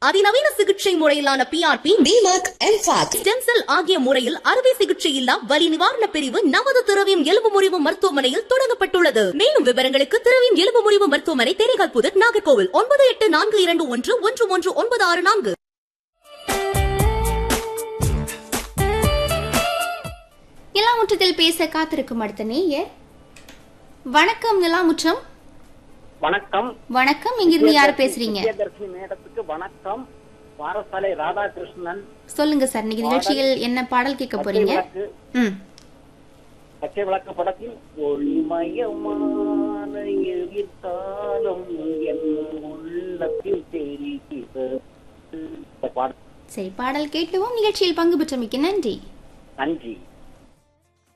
அதிநவீன சிகிச்சை முறையிலான PRP DMAC MFAC stem cell ஆகிய முறையில் அறுவை சிகிச்சை இல்லா வலி நிவாரண பிரிவு நமது திரவியம் எலும்பு முறிவு மருத்துவமனையில் தொடங்கப்பட்டுள்ளது மேலும் விவரங்களுக்கு திரவியம் எலும்பு முறிவு மருத்துவமனை தேரைகால் புதர் நாகர்கோவில் ஒன்பது எட்டு நான்கு இரண்டு ஒன்று ஒன்று ஒன்று ஒன்பது ஆறு நான்கு நிலாமுற்றத்தில் பேச காத்திருக்கும் அடுத்த நேயர் வணக்கம் நிலாமுற்றம் வணக்கம் வணக்கம் இங்கிருந்து யார் பேசுறீங்க விஜயதர்ஷினி மேடத்துக்கு வணக்கம் வாரசாலை ராதாகிருஷ்ணன் சொல்லுங்க சார் இன்னைக்கு நிகழ்ச்சியில் என்ன பாடல் கேட்க பச்சை போறீங்க விளக்கு ம் பச்சை விளக்கு படத்தில் ஒளிமயமான எதிர்காலம் என் உள்ளத்தில் தெரிகிறது இந்த பாடல் சரி பாடல் கேட்டுவோம் நிகழ்ச்சியில் பங்கு பெற்றமைக்கு நன்றி நன்றி